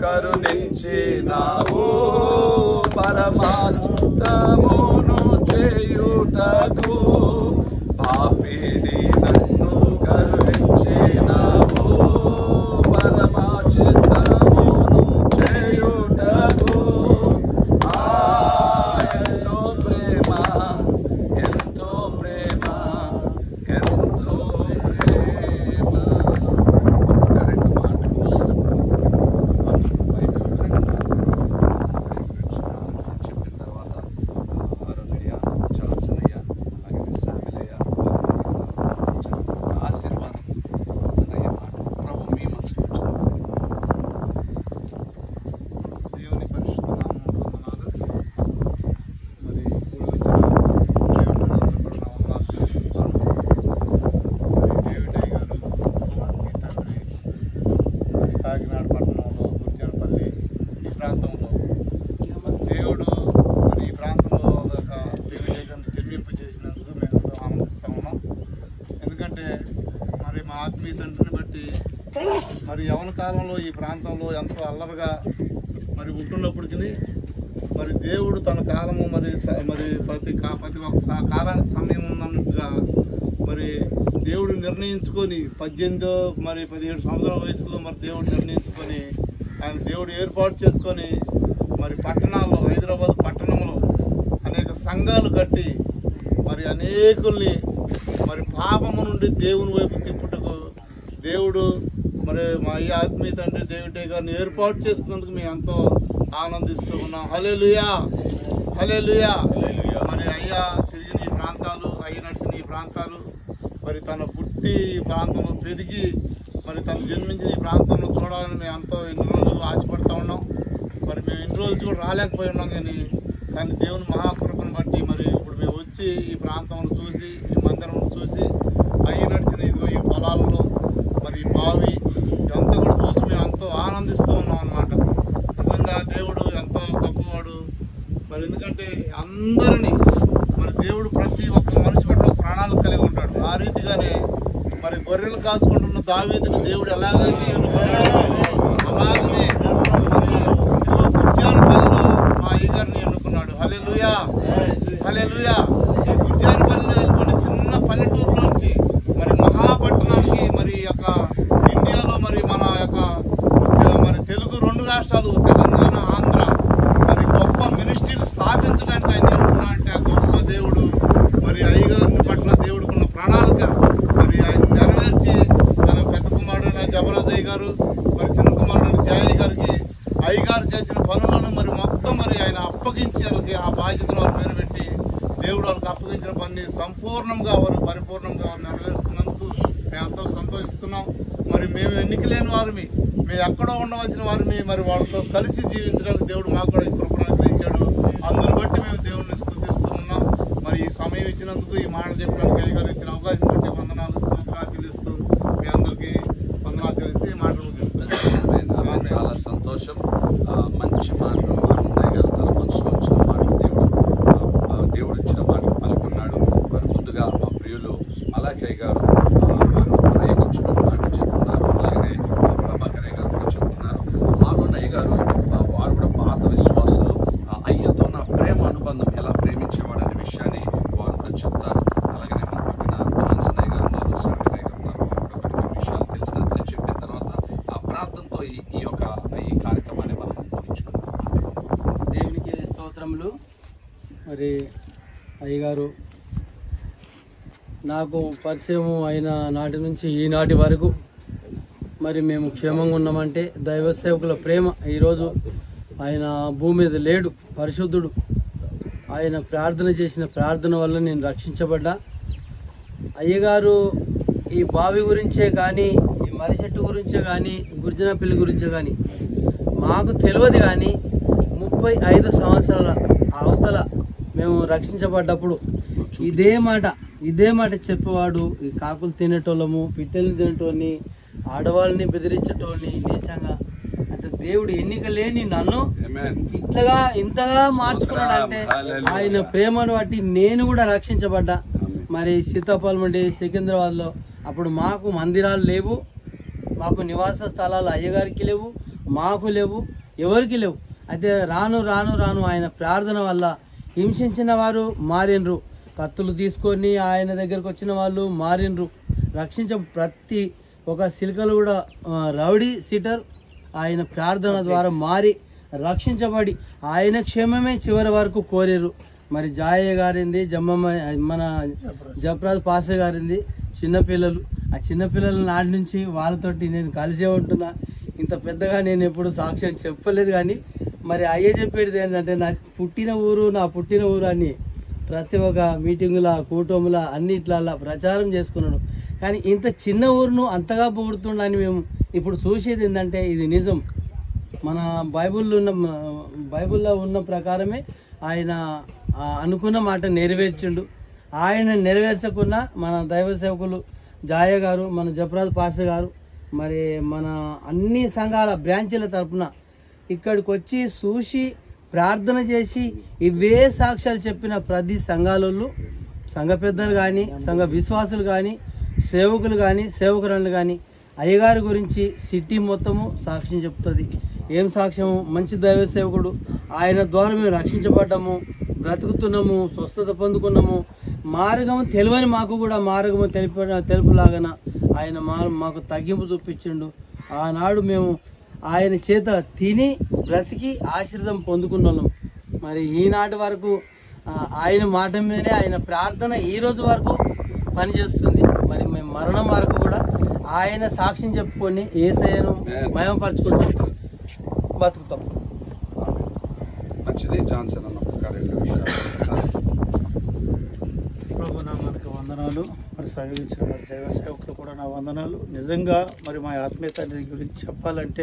కరుణించినావు పరమాచిత్తమును చేయుటకు పాపిని నన్ను కరుణించినావు పరమాచిత్తమును చేయుటకు ఆ ఎంతో ప్రేమ ఎంతో ప్రేమ ఎంతో ప్రేమ ఒక్క రెండు మాటలు చెప్పిన తర్వాత అరుణయ్య చాల్సనయ్య అలాగే సామిలయ్య ఆశీర్వాదం అన్నయ్య మాట ప్రభు మీ మనసులో దేవుని పరిశుద్ధ నామమున వందనాలు. మరి కూడి వచ్చిన దేవుని కూడా నా వందనాలు చెల్లిస్తున్నాను. మరి డేవిడ్ అయ్య గారు, మీ తండ్రి, మరి కాకినాడ పట్టణంలో గుర్జనపల్లి ఈ ప్రాంతంలో దేవుడు మరి ఈ ప్రాంతంలో ఒక డేవిడ్ అయ్య గారిని జన్మింపు చేసినందుకు మేము ఎంతో ఆనందిస్తా ఉన్నాం ఎందుకంటే మరి మా ఆత్మీయ తండ్రిని బట్టి మరి యవన కాలంలో ఈ ప్రాంతంలో ఎంతో అల్లరిగా మరి ఉంటున్నప్పటికీ మరి దేవుడు తన కాలము మరి స- మరి ప్రతి కా- ప్రతి ఒక్క సా- కాలానికి సమయం ఉన్నట్టుగా మరి దేవుడు నిర్ణయించుకొని పద్దెనిమిదో మరి పదిహేడు సంవత్సరాల వయసులో మరి దేవుడు నిర్ణయించుకొని ఆయన దేవుడు ఏర్పాటు చేసుకొని మరి పట్టణాల్లో హైదరాబాద్ పట్టణంలో అనేక సంఘాలు కట్టి మరి అనేకుల్ని మరి పాపము నుండి దేవుని వైపు తిప్పుటకు దేవుడు మరి మా ఈ ఆత్మీయ తండ్రి దేవుడే గారిని ఏర్పాటు చేసుకున్నందుకు మేము ఎంతో ఆనందిస్తూ ఉన్నాం హలేలుయా హలేలుయా మరి అయ్యా తిరిగిన ఈ ప్రాంతాలు అయ్య నడిచిన ఈ ప్రాంతాలు మరి తన పుట్టి ఈ ప్రాంతంలో పెరిగి మరి తను జన్మించిన ఈ ప్రాంతంలో చూడాలని మేము ఎంతో ఎన్ని రోజులు ఆశపడతా ఉన్నాం మరి మేము ఎన్ని రోజులు కూడా రాలేకపోయి ఉన్నాం కానీ కానీ దేవుని మహాకృపను బట్టి మరి ఇప్పుడు మేము వచ్చి ఈ ప్రాంతంలో చూసి ఈ మందిరం చూసి అయ్యి నడిచిన ఇదిగో ఈ పొలాలలో మరి ఈ బావి ఇదంతా కూడా చూసి మేము ఎంతో ఆనందిస్తూ ఉన్నాం అన్నమాట నిజంగా దేవుడు ఎంతో గొప్పవాడు మరి ఎందుకంటే అందరినీ మరి దేవుడు ప్రతి ఒక్క మనిషి పట్ల ఒక ప్రాణాలు కలిగి ఉంటాడు ఆ రీతిగానే మరి గొర్రెలు కాచుకుంటున్న దావీదుని దేవుడు ఎలాగైతే ఎన్నుకున్నాడో, అలాగనే మరి ఇదిగో గుర్జాలపల్లిలో మా అయ్యగారిని ఎన్నుకున్నాడు హల్లెలూయా హల్లెలూయా ఈ గుర్జాలపల్లిలో వెళ్ళిపోయిన చిన్న పల్లెటూరులోంచి మరి మహాపట్టణానికి మరి ఈ యొక్క ఇండియాలో మరి మన యొక్క మరి తెలుగు రెండు రాష్ట్రాలు తెలంగాణ ఆంధ్ర మరి గొప్ప మినిస్ట్రీలు స్థాపించడానికి ఆయన ఎన్నుకున్నా అంటే ఆ గొప్ప దేవుడు మరి అయ్యగారిని పట్ల దేవుడికున్న ప్రణాళిక మరి ఆయన నెరవేర్చి తన పెద్ద కుమారుడైన జబరాజయ్య గారు మరి చిన్న కుమారుడైన జయయ్య గారికి అయ్యగారు చేసిన పనులను మరి మొత్తం మరి ఆయన అప్పగించి వాళ్ళకి ఆ బాధ్యతను వారి పేరు పెట్టి దేవుడు వాళ్ళకి అప్పగించిన పని సంపూర్ణంగా వారు పరిపూర్ణంగా వారు నెరవేరుస్తున్నందుకు మేము ఎంతో సంతోషిస్తున్నాం మరి మేము ఎన్నిక లేని వారిని మేము ఎక్కడో ఉండవలసిన వారిని మరి వాళ్ళతో కలిసి జీవించడానికి దేవుడు మాకు కూడా ఈ కృపను అనుగ్రహించాడు అందుని బట్టి మేము దేవుడిని స్తుతిస్తూ ఉన్నాం మరి ఈ సమయం ఇచ్చినందుకు ఈ మాట చెప్పడానికి అయ్యగారు ఇచ్చిన అవకాశం బట్టి వందనాలు స్తోత్రాలు చెల్లిస్తూ మీ అందరికీ వందనాలు చెల్లిస్తూ ఈ మాట ముగిస్తున్నాను ఆమె చాలా సంతోషం ఆ, మంచి మాటలు అన్నయ్య గారు తన మనసులో వచ్చిన మాటలు దేవుడు ఆ, ఆ, దేవుడు ఇచ్చిన మాటలు పలుకున్నాడు మరి ముందుగా మా ప్రియులు మలాఖయ్య గారు ఆ, వారు అన్నయ్య గురించి ఒక మాట చెప్తున్నారు అలాగనే ఆ, ప్రభాకరయ్య గారు కూడా చెప్తున్నారు ఆరుణయ్య గారు ఆ, వారు కూడా పాత విశ్వాసులు ఆ, అయ్యతో నా ప్రేమ అనుబంధం ఎలా ప్రేమించేవాడనే విషయాన్ని వారు కూడా చెప్తారు అలాగనే మన పక్కన జాన్సనయ్య గారు ఉన్నారు సరళయ్య గారు ఉన్నారు వారు కూడా కొన్ని కొన్ని విషయాలు తెలిసినట్టు చెప్పిన తర్వాత ఆ ప్రార్థనతో ఈ ఈ యొక్క ఈ కార్యక్రమాన్ని మనం ముగించుకుంటాం దేవునికి స్తోత్రములు మరి అయ్యగారు నాకు పరిచయం అయిన నాటి నుంచి ఈనాటి వరకు మరి మేము క్షేమంగా ఉన్నామంటే దైవ సేవకుల ప్రేమ ఈరోజు ఆయన భూమి మీద లేడు పరిశుద్ధుడు ఆయన ప్రార్థన చేసిన ప్రార్థన వల్ల నేను రక్షించబడ్డా అయ్యగారు ఈ బావి గురించే కానీ ఈ మర్రి చెట్టు గురించే కానీ గుర్జనపల్లి గురించే కానీ మాకు తెలియదు కానీ ముప్పై ఐదు సంవత్సరాల అవతల మేము రక్షించబడ్డప్పుడు ఇదే మాట ఇదే మాట చెప్పేవాడు ఈ కాకులు తినేటోళ్ళము పిట్టెలు తినేటోని ఆడవాళ్ళని బెదిరించేటోని నీచంగా అంటే దేవుడు ఎన్నిక లేని నన్ను Amen. ఇట్లగా ఇంతగా మార్చుకున్నాడంటే Hallelujah. ఆయన ప్రేమను బట్టి నేను కూడా రక్షించబడ్డా మరి సీతాఫలం అంటే సికింద్రాబాద్లో అప్పుడు మాకు మందిరాలు లేవు మాకు నివాస స్థలాలు అయ్యగారికి లేవు మాకు లేవు ఎవరికి లేవు అయితే రాను రాను రాను ఆయన ప్రార్థన వల్ల హింసించిన వారు మారినరు కత్తులు తీసుకొని ఆయన దగ్గరకు వచ్చిన వాళ్ళు మారినరు రక్షించ ప్రతి ఒక సిల్కలు కూడా ఆ, రౌడీ సీటర్ ఆయన ప్రార్థన ద్వారా మారి రక్షించబడి ఆయన క్షేమమే చివరి వరకు కోరారు మరి జాయ గారింది జమ్మమ్మ మన జప్రాజ్ పాస్టర్ గారింది చిన్నపిల్లలు ఆ చిన్నపిల్లల నాటి నుంచి వాళ్ళతోటి నేను కలిసే ఉంటున్నా ఇంత పెద్దగా నేను ఎప్పుడు సాక్ష్యం చెప్పలేదు కానీ మరి అయ్యే చెప్పేది ఏంటంటే నా పుట్టిన ఊరు నా పుట్టిన ఊరు అని ప్రతి ఒక్క మీటింగుల కూటముల అన్నిట్లల్లా ప్రచారం చేసుకున్నాను కానీ ఇంత చిన్న ఊరును అంతగా పొగుడుతుండని మేము ఇప్పుడు చూసేది ఏంటంటే ఇది నిజం మన బైబిల్లో ఉన్న బైబిల్లో ఉన్న ప్రకారమే ఆయన ఆ, అనుకున్న మాట నెరవేర్చిండు ఆయన నెరవేర్చకున్నా మన దైవ సేవకులు జాయ గారు మన జపరాజ్ పాస గారు మరి మన అన్ని సంఘాల బ్రాంచీల తరపున ఇక్కడికి వచ్చి చూసి ప్రార్థన చేసి ఇవే సాక్ష్యాలు చెప్పిన ప్రతి సంఘాలలో సంఘ పెద్దలు కానీ సంఘ విశ్వాసులు కానీ సేవకులు కానీ సేవకురాలు కానీ అయ్యగారి గురించి సిటీ మొత్తము సాక్ష్యం చెప్తుంది ఏం సాక్ష్యము మంచి దైవ సేవకుడు ఆయన ద్వారా మేము రక్షించబడ్డాము బ్రతుకుతున్నాము స్వస్థత పొందుకున్నాము మార్గము తెలియని మాకు కూడా మార్గము తెలిప తెలుపులాగన ఆయన మా మాకు తగ్గింపు చూపించిండు ఆనాడు మేము ఆయన చేత తిని బ్రతికి ఆశీర్దం పొందుకున్నాం మరి ఈనాటి వరకు ఆ, ఆయన మాట మీదనే ఆయన ప్రార్థన ఈ రోజు వరకు పనిచేస్తుంది మరి మేము మరణం వరకు కూడా ఆయన సాక్ష్యం చెప్పుకొని ఏసయ్యను మయమపరచుకుంటూ బతుకుతాం మంచిది జాన్సన్ అన్న ఒక రెండు విషయాలు ప్రభు నా మనకు వందనాలు మరి సహకరించిన మరి దైవ సేవకులు కూడా నా వందనాలు నిజంగా మరి మా ఆత్మీయ తండ్రి గురించి చెప్పాలంటే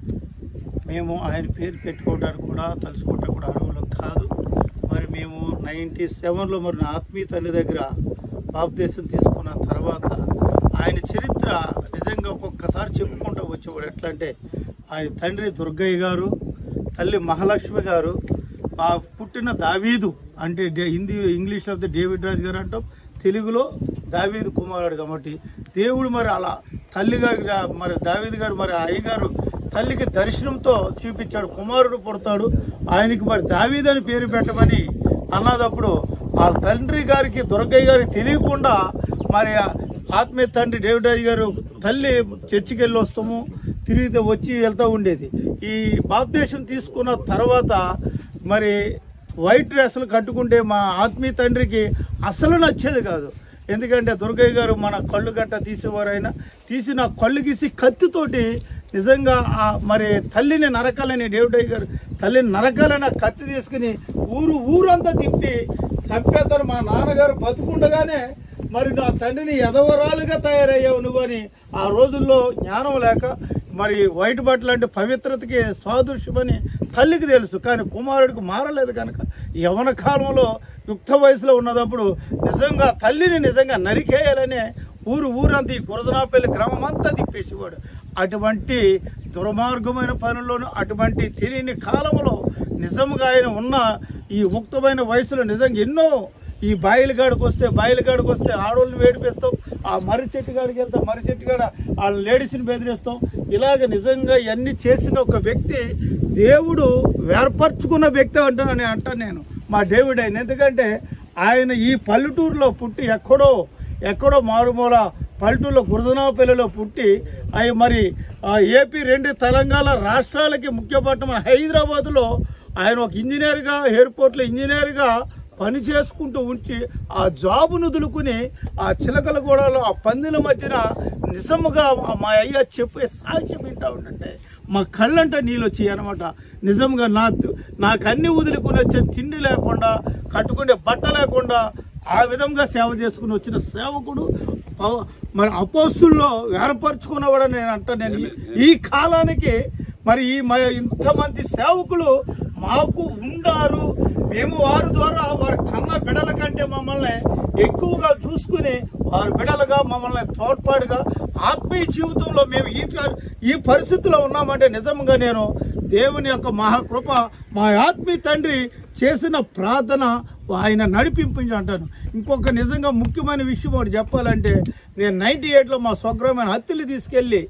మేము ఆయన పేరు పెట్టుకోవడానికి కూడా తలుచుకోవడానికి కూడా అర్హులు కాదు మరి మేము నైంటీ సెవెన్లో మరి నా ఆత్మీయ తల్లి దగ్గర బాప్దేశం తీసుకున్న తర్వాత ఆయన చరిత్ర నిజంగా ఒక్కొక్కసారి చెప్పుకుంటూ వచ్చేవాడు ఎట్లా అంటే ఆయన తండ్రి దుర్గయ్య గారు తల్లి మహాలక్ష్మి గారు ఆ పుట్టిన దావీదు అంటే డే- హిందీ ఇంగ్లీష్లో అయితే డేవిడ్ రాజు గారు అంటాం తెలుగులో దావీదు కుమారుడు కాబట్టి దేవుడు మరి అలా తల్లి గారి మరి దావీదు గారు మరి అయ్యగారు తల్లికి దర్శనంతో చూపించాడు కుమారుడు పుడతాడు ఆయనకి మరి దావీదు అని పేరు పెట్టమని అన్నదప్పుడు ఆ తండ్రి గారికి దుర్గయ్య గారికి తెలియకుండా మరి ఆత్మీయ తండ్రి డేవిడ్ రాజు గారు తల్లి చర్చికి వెళ్ళి వస్తాము తిరిగితే వచ్చి వెళ్తూ ఉండేది ఈ బాప్దేశం తీసుకున్న తర్వాత మరి వైట్ డ్రెస్సులు కట్టుకుంటే మా ఆత్మీయ తండ్రికి అసలు నచ్చేది కాదు ఎందుకంటే దుర్గయ్య గారు మన కళ్ళు గట్ట తీసేవారైనా తీసిన కళ్ళు గీసి కత్తితోటి నిజంగా ఆ మరి తల్లిని నరకాలని డేవిడయ్య గారు తల్లిని నరకాలని ఆ కత్తి తీసుకుని ఊరు ఊరంతా తిప్పి చంపేతారు మా నాన్నగారు బతుకుండగానే మరి నా తండ్రిని ఎదవరాలుగా తయారయ్యావు నువ్వని ఆ రోజుల్లో జ్ఞానం లేక మరి వైట్ బట్టలు అంటే పవిత్రతకి సాదృశ్యమని తల్లికి తెలుసు కానీ కుమారుడికి మారలేదు కనుక యవన కాలంలో యుక్త వయసులో ఉన్నదప్పుడు నిజంగా తల్లిని నిజంగా నరికేయాలనే ఊరు ఊరంతా ఈ కురదనాపల్లి గ్రామం అంతా తిప్పేసేవాడు అటువంటి దుర్మార్గమైన పనుల్లోనూ అటువంటి తెలియని కాలంలో నిజంగా ఆయన ఉన్న ఈ ఉక్తమైన వయసులో నిజంగా ఎన్నో ఈ బాయిలగాడికి వస్తే బాయిలగాడికి వస్తే ఆడోళ్ళని వేడిపిస్తాం ఆ మర్రి చెట్టు కాడికి వెళ్తాం మర్రి చెట్టు కాడ ఆ లేడీస్ని బెదిరిస్తాం ఇలాగ నిజంగా ఇవన్నీ చేసిన ఒక వ్యక్తి దేవుడు వేర్పరచుకున్న వ్యక్తి అంటాను నేను అంటాను నేను మా డేవిడ్ ఆయన ఎందుకంటే ఆయన ఈ పల్లెటూరులో పుట్టి ఎక్కడో ఎక్కడో మారుమూల పల్లెటూరులో గురదనాపల్లిలో పుట్టి అవి మరి ఆ, ఏపీ రెండు తెలంగాణ రాష్ట్రాలకి ముఖ్య పట్టణం హైదరాబాద్లో ఆయన ఒక ఇంజనీర్గా ఎయిర్పోర్ట్లో ఇంజనీర్గా పని చేసుకుంటూ ఉంచి ఆ జాబును వదులుకుని ఆ చిలకల గోడలో ఆ పందిల మధ్యన నిజముగా మా అయ్య చెప్పే సాక్ష్యం వింటా ఉండంటే మా కళ్ళంట నీళ్ళు వచ్చాయి అనమాట నిజంగా నా నాకు అన్ని వదులుకుని వచ్చే తిండి లేకుండా కట్టుకునే బట్ట లేకుండా ఆ విధంగా సేవ చేసుకుని వచ్చిన సేవకుడు పవ- మరి అపోస్తుల్లో వేరపరుచుకున్నవాడని నేను అంటాను నేను ఈ- ఈ కాలానికి మరి ఈ మ- ఇంతమంది సేవకులు మాకు ఉండారు మేము వారి ద్వారా వారి కన్న బిడల కంటే మమ్మల్ని ఎక్కువగా చూసుకుని వారి బిడలుగా మమ్మల్ని తోడ్పాటుగా ఆత్మీయ జీవితంలో మేము ఈ ప- ఈ పరిస్థితిలో ఉన్నామంటే నిజంగా నేను దేవుని యొక్క మహాకృప మా ఆత్మీయ తండ్రి చేసిన ప్రార్థన ఆయన నడిపింపించి అంటాను ఇంకొక నిజంగా ముఖ్యమైన విషయం ఒకటి చెప్పాలంటే నేను నైన్టీ ఎయిట్లో మా స్వగ్రామైన హత్తిలి తీసుకెళ్ళి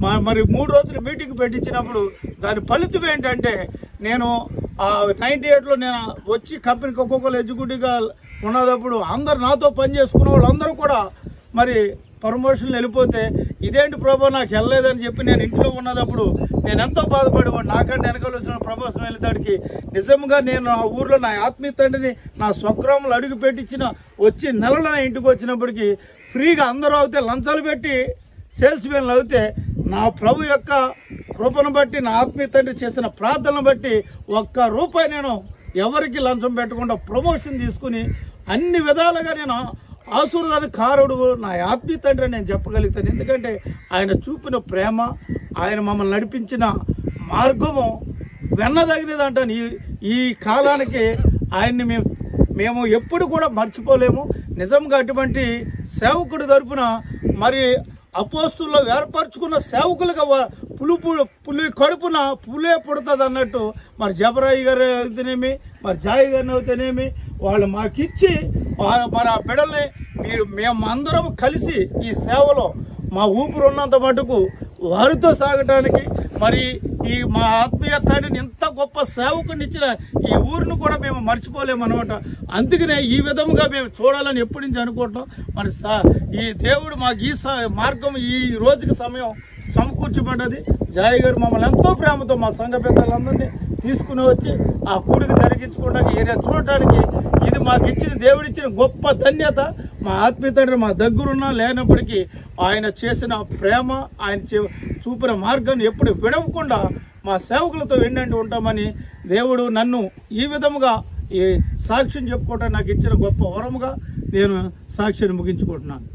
మ- మరి మూడు రోజులు మీటింగ్ పెట్టించినప్పుడు దాని ఫలితం ఏంటంటే నేను నైన్టీ ఎయిట్లో నేను వచ్చి కంపెనీకి ఒక్కొక్కరు ఎగ్జిక్యూటివ్గా ఉన్నప్పుడు అందరు నాతో పని చేసుకున్న వాళ్ళందరూ కూడా మరి ప్రమోషన్లు వెళ్ళిపోతే ఇదేంటి ప్రభా నాకు వెళ్ళలేదని చెప్పి నేను ఇంట్లో ఉన్నదప్పుడు నేను ఎంతో బాధపడేవాడు నాకంటే వెనకాల వచ్చిన ప్రమోషన్ వెళ్ళేదానికి నిజంగా నేను నా ఊర్లో నా ఆత్మీయ తండ్రిని నా స్వగ్రామంలో అడుగు పెట్టించిన వచ్చి నెలలో నా ఇంటికి వచ్చినప్పటికీ ఫ్రీగా అందరూ అవుతే లంచాలు పెట్టి సేల్స్ మెన్లు అవుతే నా ప్రభు యొక్క కృపను బట్టి నా ఆత్మీయ తండ్రి చేసిన ప్రార్థనను బట్టి ఒక్క రూపాయి నేను ఎవరికి లంచం పెట్టకుండా ప్రమోషన్ తీసుకుని అన్ని విధాలుగా నేను ఆశీర్వాదాన్ని కారుడు నా ఆత్మీయ తండ్రి అని నేను చెప్పగలుగుతాను ఎందుకంటే ఆయన చూపిన ప్రేమ ఆయన మమ్మల్ని నడిపించిన మార్గము వెన్నదగినది అంటాను ఈ ఈ కాలానికి ఆయన్ని మేము మేము ఎప్పుడు కూడా మర్చిపోలేము నిజంగా అటువంటి సేవకుడి తరపున మరి అపోస్తుల్లో ఏర్పరచుకున్న సేవకులుగా వా- పులు పులు పులి కడుపున పులే పుడుతుంది అన్నట్టు మరి జబరాయి గారు అయితేనేమి మరి జాయి గారిని అయితేనేమి వాళ్ళు మాకిచ్చి వా- మరి ఆ బిడ్డల్ని మీరు మేము అందరం కలిసి ఈ సేవలో మా ఊపిరి ఉన్నంత మటుకు వారితో సాగటానికి మరి ఈ మా ఆత్మీయ తండ్రిని ఇంత గొప్ప సేవకుని ఇచ్చిన ఈ ఊరిని కూడా మేము మర్చిపోలేము అనమాట అందుకనే ఈ విధముగా మేము చూడాలని ఎప్పటి నుంచి అనుకుంటాం మరి సా- ఈ దేవుడు మాకు ఈ స- మార్గం ఈ రోజుకి సమయం సమకూర్చబడ్డది జాయి గారు మమ్మల్ని ఎంతో ప్రేమతో మా సంఘ పెద్దలందరినీ తీసుకుని వచ్చి ఆ కూడికి జరిగించకుండా ఏరియా చూడటానికి ఇది మాకు ఇచ్చిన దేవుడిచ్చిన గొప్ప ధన్యత మా ఆత్మీయ తండ్రి మా దగ్గరున్నా లేనప్పటికీ ఆయన చేసిన ప్రేమ ఆయన చే- చూపిన మార్గాన్ని ఎప్పుడు విడవకుండా మా సేవకులతో వెన్నంటి ఉంటామని దేవుడు నన్ను ఈ విధముగా ఈ సాక్ష్యం చెప్పుకోవటం నాకు ఇచ్చిన గొప్ప వరముగా నేను సాక్ష్యాన్ని ముగించుకుంటున్నాను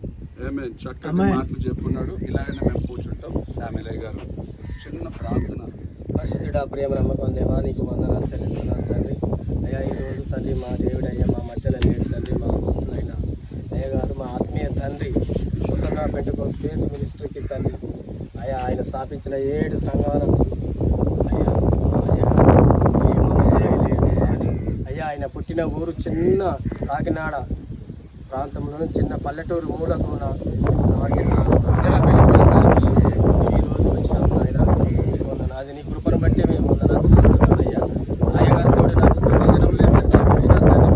ఏమే చక్కటి అమ్మాయి. మాటలు చెప్పుకున్నాడు ఇలాగనే మేము కూర్చుంటాం శామిలయ్య గారు చిన్న ప్రార్థన పరిశుద్ధుడా ప్రేమ నమ్మకం దేవా నీకు వందనాలు చెల్లిస్తున్నాను తండ్రి అయ్యా ఈ రోజు తండ్రి మా దేవుడు అయ్యా మా మధ్యలో లేడు తండ్రి మా వస్తులైన అయ్య గారు మా ఆత్మీయ తండ్రి పుస్తక పెట్టుకో ఫేత్ మినిస్ట్రీకి తండ్రి అయ్యా ఆయన స్థాపించిన ఏడు సంఘాలకు అయ్యా అయ్యా ఏ మమ్మల్ని లేడు కానీ అయ్యా ఆయన పుట్టిన ఊరు చిన్న కాకినాడ ప్రాంతంలో చిన్న పల్లెటూరు మూలకు ఉన్న ఈ రోజు వచ్చినాం ఆయన మీరు వందన అది నీ కృపను బట్టి మేము వందన చేస్తున్నాం అయ్యా అయ్యగారి తోడు నాకు కొన్ని దినములే పరిచయం అయినా తండ్రి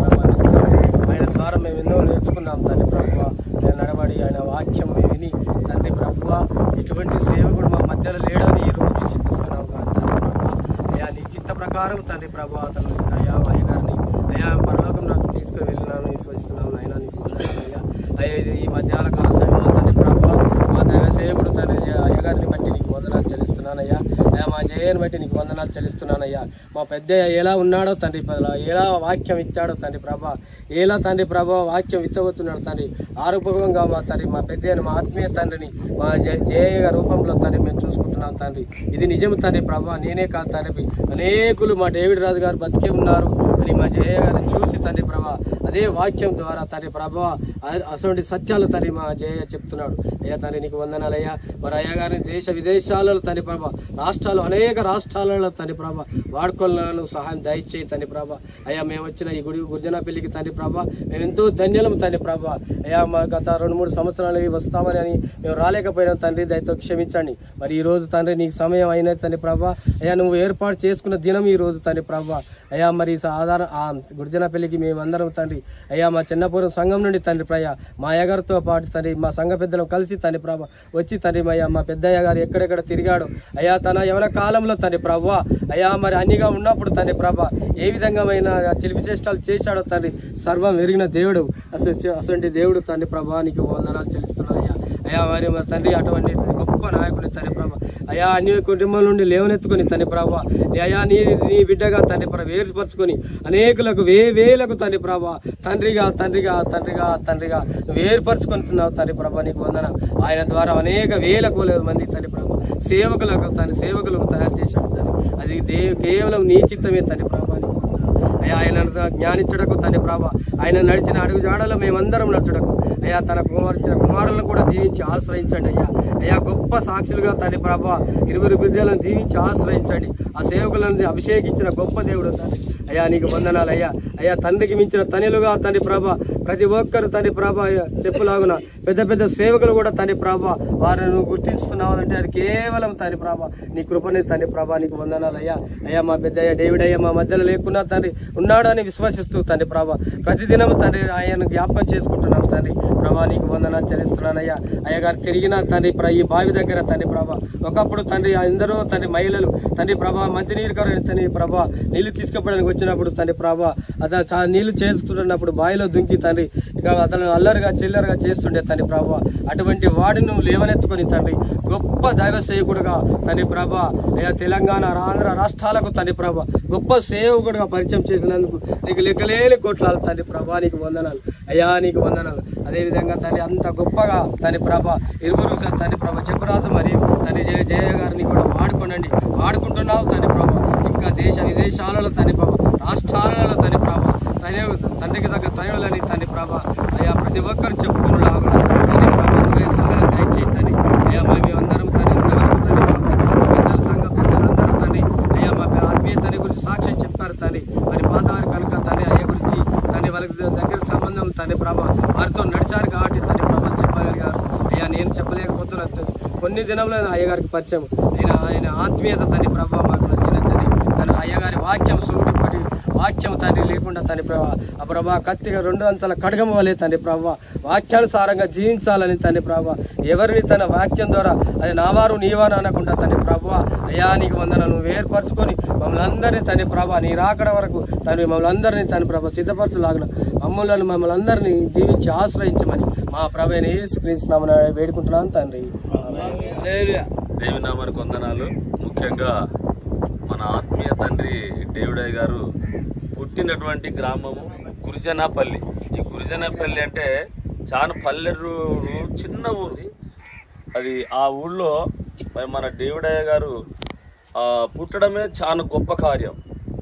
ప్రభా ఆయన ద్వారా మేము ఎన్నో నేర్చుకున్నాం తండ్రి ప్రభు ఆయన నడబడి ఆయన వాక్యం విని తండ్రి ప్రభు ఇటువంటి సేవకుడు మా మధ్యలో లేడని ఈ రోజు చింతిస్తున్నాం కానీ తండ్రి ప్రభు అయ్యా నీ చిత్త ప్రకారం తండ్రి ప్రభు అతను అయ్యా అయ్యగారిని అయ్యా పరలోకం నాకు తీసుకుని వెళ్ళినాను విశ్వసిస్తున్నాను ఆయన నీకు వందనాలు అయ్యా అయ్యా ఇది ఈ మధ్యాహ్న కాల సమయంలో తండ్రి ప్రభు మా దైవ సేవకుడు తండ్రి అయ్యగారిని బట్టి నీకు వందనాలు చెల్లిస్తున్నానయ్యా అయ్యా మా జయని బట్టి నీకు వందనాలు చెల్లిస్తున్నానయ్యా మా పెద్ద ఎలా ఉన్నాడో తండ్రి ప్రభు, ఎలా వాక్యం ఇచ్చాడో తండ్రి ప్రభా ఎలా తండ్రి ప్రభా వాక్యం విత్తవచ్చున్నాడు తండ్రి ఆరోపకంగా మా తండ్రి మా పెద్ద మా ఆత్మీయ తండ్రిని మా జయ జయ రూపంలో తండ్రి మేము చూసుకుంటున్నాం తండ్రి ఇది నిజం తండ్రి ప్రభా నేనే కాదు తండ్రి అనేకులు మా డేవిడ్ రాజు గారు బతికే ఉన్నారు అని మా జయ గారిని చూసి తండ్రి ప్రభా అదే వాక్యం ద్వారా తండ్రి ప్రభా అటువంటి సత్యాలు తండ్రి మా జయ చెప్తున్నాడు అయ్యా తండ్రి నీకు వందనాలయ్యా మరి అయ్యా గారిని దేశ విదేశాలలో తండ్రి ప్రభా రాష్ట్రాలు అనేక రాష్ట్రాలలో తండ్రి ప్రభా వాడుకోలను సహాయం దయచేయి తండ్రి ప్రభా అయ్యా మేము వచ్చిన ఈ గుడి గుర్జన పెళ్లికి తండ్రి ప్రభా మేము ఎంతో ధన్యులం తండ్రి ప్రభా అయ్యా మా గత రెండు మూడు సంవత్సరాలు వస్తామని అని మేము రాలేకపోయినాం తండ్రి దయతో క్షమించండి మరి ఈ రోజు తండ్రి నీకు సమయం అయినది తండ్రి ప్రభా అయ్యా నువ్వు ఏర్పాటు చేసుకున్న దినం ఈ రోజు తండ్రి ప్రభా అయ్యా మరి సాధారణ ఆ గుడిజన పెళ్లికి మేమందరం తండ్రి అయ్యా మా చిన్నపురం సంఘం నుండి తండ్రి ప్రయ మా అయ్యగారితో పాటు తండ్రి మా సంఘ పెద్దలు కలిసి తండ్రి ప్రభ వచ్చి తండ్రి అయ్యా మా పెద్దయ్య గారు ఎక్కడెక్కడ తిరిగాడు అయ్యా తన యవన కాలంలో తండ్రి ప్రభు అయ్యా మరి అన్నిగా ఉన్నప్పుడు తండ్రి ప్రభ ఏ విధంగా చిలిపి చేష్టాలు చేశాడో తండ్రి సర్వం ఎరిగిన దేవుడు అసలు అటువంటి దేవుడు తండ్రి ప్రభా నీకు వందనాలు చెల్లిస్తున్నాను అయ్యా అయ్యా మరి మరి తండ్రి అటువంటి గొప్ప నాయకుని తండ్రి ప్రభ అయ్యా అన్ని కుటుంబం నుండి లేవనెత్తుకొని తండ్రి ప్రభ అయ్యా నీ నీ బిడ్డగా తండ్రి ప్రభ వేరుపరుచుకొని అనేకులకు వే వేలకు తండ్రి ప్రభ తండ్రిగా తండ్రిగా తండ్రిగా తండ్రిగా నువ్వు ఏర్పరచుకుంటున్నావు తండ్రి ప్రభ నీకు వందన ఆయన ద్వారా అనేక వేల కోల మంది తండ్రి ప్రభ సేవకులకు తండ్రి సేవకులకు తయారు చేశాడు తండ్రి అది దే కేవలం నీ చిత్తమే తండ్రి ప్రభా నీకు వందనాలు. అయ్యా ఆయన జ్ఞానించడకు తండ్రి ప్రభ ఆయన నడిచిన అడుగు జాడలో మేమందరం నచ్చడకు అయ్యా తన కుమార్చిన కుమారులను కూడా దీవించి ఆశ్రయించండి అయ్యా అయ్యా గొప్ప సాక్షులుగా తండ్రి ప్రభ ఇరువురు బిడ్డలను దీవించి ఆశ్రయించండి ఆ సేవకులను అభిషేకించిన గొప్ప దేవుడు తండ్రి అయ్యా నీకు వందనాలు అయ్యా అయ్యా తండ్రికి మించిన తనిలుగా తండ్రి ప్రభ ప్రతి ఒక్కరు తండ్రి ప్రభ చెప్పులాగున పెద్ద పెద్ద సేవకులు కూడా తండ్రి ప్రభ వారిని నువ్వు గుర్తిస్తున్నావు అంటే అది కేవలం తండ్రి ప్రభ నీ కృపని తండ్రి ప్రభ నీకు వందనాలు అయ్యా అయ్యా మా పెద్ద అయ్యా డేవిడ్ అయ్యా మా మధ్యలో లేకున్నా తండ్రి ఉన్నాడని విశ్వసిస్తూ తండ్రి ప్రభ ప్రతిదినం తండ్రి ఆయన జ్ఞాపకం చేసుకుంటున్నాం తండ్రి ప్రభా నీకు వందనాలు చెల్లిస్తున్నాను అయ్యా అయ్యా గారు తిరిగిన తండ్రి ప్ర- ఈ బావి దగ్గర తండ్రి ప్రభ ఒకప్పుడు తండ్రి అందరూ తండ్రి మహిళలు తండ్రి ప్రభ మంచినీరు కర తండ్రి ప్రభ నీళ్లు తీసుకుపోవడానికి వచ్చినప్పుడు తండ్రి ప్రభ అతను చా- నీళ్లు చేస్తున్నప్పుడు బావిలో దుంకి తండ్రి ఇక అతను అల్లరిగా చిల్లరగా చేస్తుండే తండ్రి ప్రభ అటువంటి వాడిని నువ్వు లేవనెత్తుకొని తండ్రి గొప్ప దైవ సేవకుడుగా తండ్రి ప్రభ అయ్యా తెలంగాణ ఆంధ్ర రాష్ట్రాలకు తండ్రి ప్రభ గొప్ప సేవకుడుగా పరిచయం చేసినందుకు నీకు లెక్కలేని కోట్లాలు తండ్రి ప్రభా నీకు వందనాలు అయ్యా నీకు వందనాలు అదేవిధంగా తండ్రి అంత గొప్పగా తండ్రి ప్రభ ఇరువురు తండ్రి ప్రభ చెప్పరాజు మరియు తండ్రి జయ జయ గారిని కూడా వాడుకోనండి వాడుకుంటున్నావు తండ్రి ప్రభ ఇంకా దేశ విదేశాలలో తండ్రి ప్రభ రాష్ట్రాలలో తండ్రి ప్రభ తండ్రి తండ్రికి తగ్గ తనులని తండ్రి ప్రభ అయ్యా ప్రతి ఒక్కరు చెప్పుకున్నాడు తండ్రి ప్రభ నువ్వే సహాయం దయచేయి తండ్రి అయ్యా మరి మేమందరం తండ్రి ఇంతవరకు తండ్రి ప్రభ పెద్దల సంఘ పెద్దలందరూ తండ్రి అయ్యా మా ఆత్మీయ తండ్రి గురించి సాక్ష్యం చెప్పారు తండ్రి మరి పాతారు కనుక తండ్రి అయ్య గురించి తండ్రి వాళ్ళకి దగ్గర సంబంధం తండ్రి ప్రభ వారితో నడిచారు కాబట్టి తండ్రి ప్రభ చెప్పగలిగారు అయ్యా నేను చెప్పలేకపోతున్నాను తండ్రి. కొన్ని దినంలో అయ్యగారికి పరిచయం ఆయన ఆయన ఆత్మీయత తండ్రి ప్రభ మాకు నచ్చిన తండ్రి తన అయ్యగారి వాక్యం సూటిపడి వాక్యం తండ్రి లేకుండా తండ్రి ప్రభ ఆ ప్రభా కత్తిగా రెండు అంతల కడగం వలె తండ్రి ప్రభ వాక్యానుసారంగా జీవించాలని తండ్రి ప్రభ ఎవరిని తన వాక్యం ద్వారా అది నావారు నీవారు అనకుండా తండ్రి ప్రభ అయ్యా నీకు వందనలు నువ్వు ఏర్పరచుకొని మమ్మల్ని అందరినీ తండ్రి ప్రభ నీ రాకడ వరకు తండ్రి మమ్మల్ని అందరినీ తండ్రి ప్రభ సిద్ధపరచులాగిన మమ్మల్ని మమ్మల్ని అందరినీ దీవించి ఆశ్రయించమని మా ప్రభైన యేసుక్రీస్తునామని వేడుకుంటున్నాను తండ్రి దేవి నామానికి వందనాలు ముఖ్యంగా మన ఆత్మీయ తండ్రి డేవిడయ్య గారు పుట్టినటువంటి గ్రామము గురిజనాపల్లి ఈ గురిజనాపల్లి అంటే చాలా పల్లెరు చిన్న ఊరు అది ఆ ఊళ్ళో మరి మన డేవిడయ్య గారు ఆ, పుట్టడమే చాలా గొప్ప కార్యం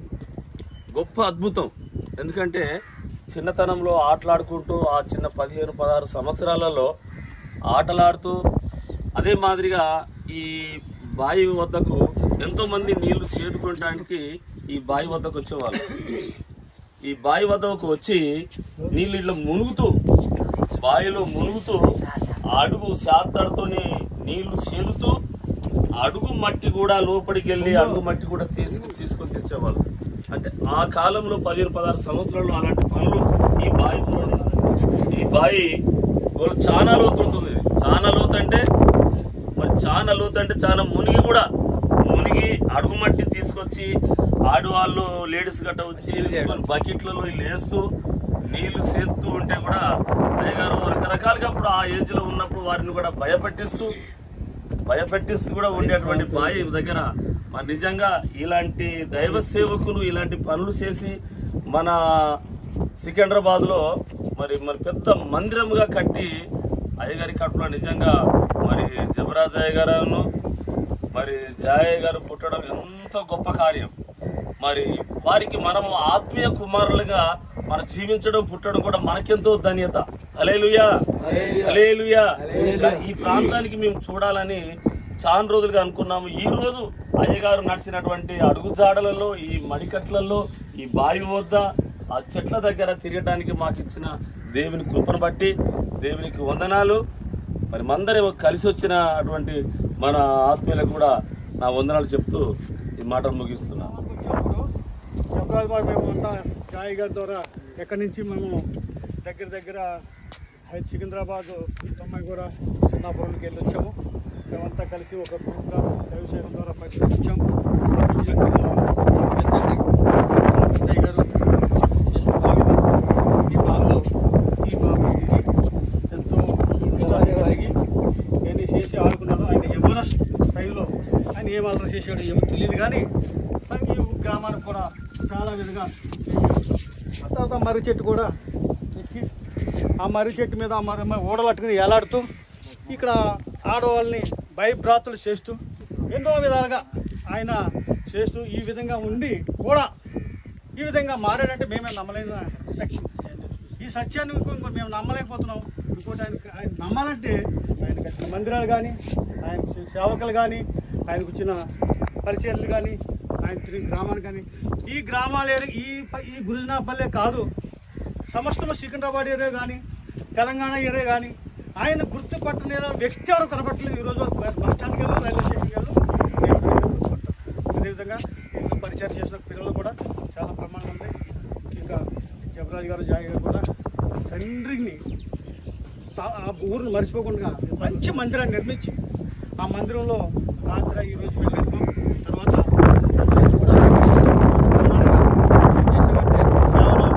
గొప్ప అద్భుతం ఎందుకంటే చిన్నతనంలో ఆటలాడుకుంటూ ఆ చిన్న పదిహేను పదహారు సంవత్సరాలలో ఆటలాడుతూ అదే మాదిరిగా ఈ బావి వద్దకు ఎంతో మంది నీళ్లు చేదుకోవడానికి ఈ బావి వద్దకు వచ్చేవాళ్ళు ఈ బావి వద్దకు వచ్చి నీళ్ళు ఇట్లా మునుగుతూ బావిలో మునుగుతూ అడుగు శాతడుతోని నీళ్లు చేదుతూ అడుగు మట్టి కూడా లోపలికి వెళ్ళి అడుగు మట్టి కూడా తీసుకు తీసుకొని తెచ్చేవాళ్ళు అంటే ఆ కాలంలో పదిహేను పదహారు సంవత్సరాలు అలాంటి పనులు ఈ బావి ఈ బావి గో- చాలా లోతు ఉంటుంది ఇది. చాలా లోతు అంటే మరి చాలా లోతు అంటే చాలా మునిగి కూడా మునిగి అడుగు మట్టి తీసుకొచ్చి ఆడవాళ్ళు లేడీస్ గట్ట వచ్చి కొన్ని బకెట్లలో వీళ్ళు వేస్తూ నీళ్లు సేదుతూ ఉంటే కూడా అయ్యగారు రకరకాలుగా అప్పుడు ఆ ఏజ్ లో ఉన్నప్పుడు వారిని కూడా భయపెట్టిస్తూ భయపెట్టిస్తూ కూడా ఉండేటువంటి బావి దగ్గర మరి నిజంగా ఇలాంటి దైవ సేవకులు ఇలాంటి పనులు చేసి మన సికింద్రాబాద్ లో మరి మరి పెద్ద మందిరముగా కట్టి అయ్యగారి కడుపులో నిజంగా మరి జబరాజయ్య గారును మరి జాయ్ గారు పుట్టడం ఎంతో గొప్ప కార్యం మరి వారికి మనము ఆత్మీయ కుమారులుగా మన జీవించడం పుట్టడం కూడా మనకెంతో ధన్యత హలేలుయా హలేలుయా ఇంకా ఈ ప్రాంతానికి మేము చూడాలని చాలా రోజులుగా అనుకున్నాము ఈ రోజు అయ్యగారు నడిచినటువంటి అడుగుజాడలలో ఈ మడికట్లలో ఈ బావి వద్ద ఆ చెట్ల దగ్గర తిరగడానికి మాకు ఇచ్చిన దేవుని కృపను బట్టి దేవునికి వందనాలు మరి మందరం కలిసి వచ్చిన అటువంటి మన ఆత్మీయులకు కూడా నా వందనాలు చెప్తూ ఈ మాటలు ముగిస్తున్నాను చెప్పరాజు బాబు మేము అంతా జాయి గారి ద్వారా ఎక్కడి నుంచి మేము దగ్గర దగ్గర హై సికింద్రాబాద్ తొమ్మిగూర చిన్నాపురంకి వెళ్ళి వచ్చాము మేమంతా కలిసి ఒక గ్రూప్గా వ్యవసాయం ద్వారా పైకి వచ్చాము పెద్దయ్య గారు చేసిన బావిని ఈ బావిలో ఈ బావి ఎంతో కలిగి నేను చేసి ఆడుకున్నాను ఆయన యవ్వన స్థాయిలో ఆయన ఏం అల్లరి చేశాడు ఏమో తెలియదు కానీ మనకి ఈ గ్రామానికి కూడా చాలా విధంగా చేశాడు. ఆ తర్వాత మర్రి చెట్టు కూడా ఎక్కి ఆ మర్రి చెట్టు మీద ఆ మర్రి మీద ఓడలట్టుకుని ఏలాడుతూ ఇక్కడ ఆడవాళ్ళని భయభ్రాతులు చేస్తూ ఎన్నో విధాలుగా ఆయన చేస్తూ ఈ విధంగా ఉండి కూడా ఈ విధంగా మారాడంటే మేమే నమ్మలేని సత్యం ఈ సత్యాన్ని ఇంకో మేము నమ్మలేకపోతున్నాం ఇంకోటి ఆయన ఆయన నమ్మాలంటే ఆయనకు వచ్చిన మందిరాలు కానీ ఆయనకు వచ్చిన సేవకులు కానీ ఆయనకు వచ్చిన పరిచయాలు కానీ ఆయన తిరిగి గ్రామానికి కానీ ఈ గ్రామాలే ఈ ప- ఈ గురుజనాపల్లె కాదు సమస్తము సికింద్రాబాద్ ఏరియా కానీ తెలంగాణ ఏరియా కానీ ఆయన గుర్తుపట్టని వ్యక్తి ఎవరు కనపట్టలేదు ఈరోజు వరకు బస్ స్టాండ్కి వెళ్ళి రైల్వే స్టేషన్కి వెళ్ళి దేవుడు గుర్తుపట్టారు అదేవిధంగా ఇంకా పరిచయం చేసిన పిల్లలు కూడా చాలా ప్రమాణం ఉంది ఇంకా జబరాజ్ గారు జాయ్ గారు కూడా తండ్రిని సా- ఆ ఊరిని మర్చిపోకుండా మంచి మందిరాన్ని నిర్మించి ఆ మందిరంలో రాత్రి ఈ రోజు వెళ్ళాము తర్వాత ఆయన కూడా ప్రమాణంగా ఏం చేశారంటే కేవలం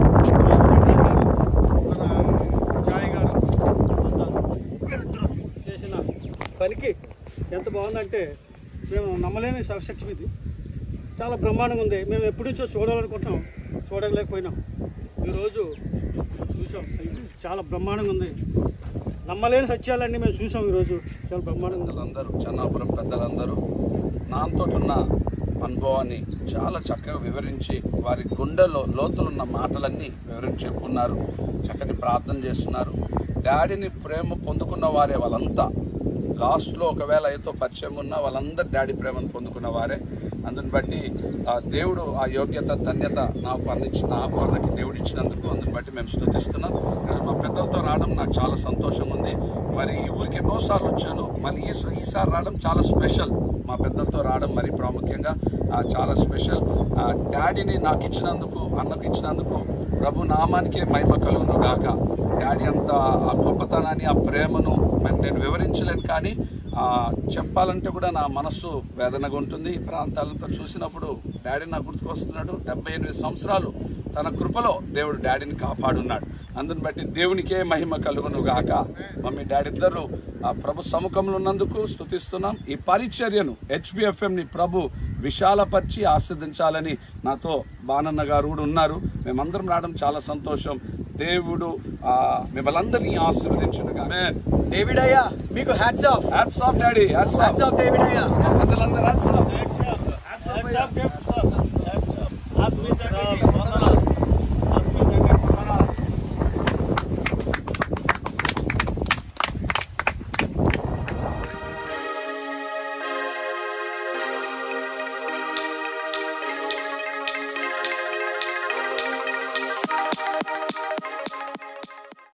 మన జాయ్ గారు అంతా ఇద్దరు చేసిన పనికి ఎంత బాగుందంటే మేము నమ్మలేని సశక్తి ఇది చాలా బ్రహ్మాండంగా ఉంది మేము ఎప్పటి నుంచో చూడాలనుకుంటున్నాం చూడలేకపోయినాం ఈరోజు చూసాం చాలా బ్రహ్మాండంగా ఉంది నమ్మలేని సత్యాలన్నీ మేము చూసాం ఈరోజు చాలా బ్రహ్మాండంగా ఉంది పెద్దలందరూ చెన్నాపురం పెద్దలందరూ నాతోటున్న అనుభవాన్ని చాలా చక్కగా వివరించి వారి గుండెలో లోతులున్న మాటలన్నీ వివరించి చెప్పుకున్నారు చక్కటి ప్రార్థన చేస్తున్నారు డాడీని ప్రేమ పొందుకున్న వారే వాళ్ళంతా లాస్ట్లో ఒకవేళ ఏదో పరిచయం ఉన్నా వాళ్ళందరూ డాడీ ప్రేమను పొందుకున్న వారే అందుని బట్టి ఆ దేవుడు ఆ యోగ్యత ధన్యత నాకు అందించి నాకు వాళ్ళకి దేవుడు ఇచ్చినందుకు అందుని బట్టి మేము స్థుతిస్తున్నాం ఈరోజు మా పెద్దలతో రావడం నాకు చాలా సంతోషం ఉంది మరి ఈ ఊరికి ఎన్నోసార్లు వచ్చాను మళ్ళీ ఈ ఈసారి రావడం చాలా స్పెషల్ మా పెద్దలతో రావడం మరి ప్రాముఖ్యంగా ఆ, చాలా స్పెషల్ ఆ, డాడీని నాకు ఇచ్చినందుకు అన్నకు ఇచ్చినందుకు ప్రభు నామానికే మహిమ కలుగును గాక డాడీ అంత ఆ గొప్పతనాన్ని ఆ ప్రేమను మరి నేను వివరించలేను కానీ ఆ, చెప్పాలంటే కూడా నా మనస్సు వేదనగా ఉంటుంది ఈ ప్రాంతాలంతా చూసినప్పుడు డాడీ నాకు గుర్తుకొస్తున్నాడు డెబ్బై ఎనిమిది సంవత్సరాలు తన కృపలో దేవుడు డాడీని కాపాడున్నాడు అందుని బట్టి దేవునికే మహిమ కలుగును గాక మమ్మీ డాడీ ఇద్దరు ఆ ప్రభు సముఖంలో ఉన్నందుకు స్థుతిస్తున్నాం ఈ పరిచర్యను హెచ్బిఎఫ్ఎం ని ప్రభు విశాలపరిచి ఆస్వాదించాలని నాతో బానన్న గారు కూడా ఉన్నారు మేమందరం రావడం చాలా సంతోషం దేవుడు ఆ, మిమ్మల్ని అందరినీ ఆశీర్వదించునుగా డేవిడ్ అయ్యా మీకు hats off hats off daddy hats off hats off David అయ్యా పెద్దలందరూ హ్యాట్స్ ఆఫ్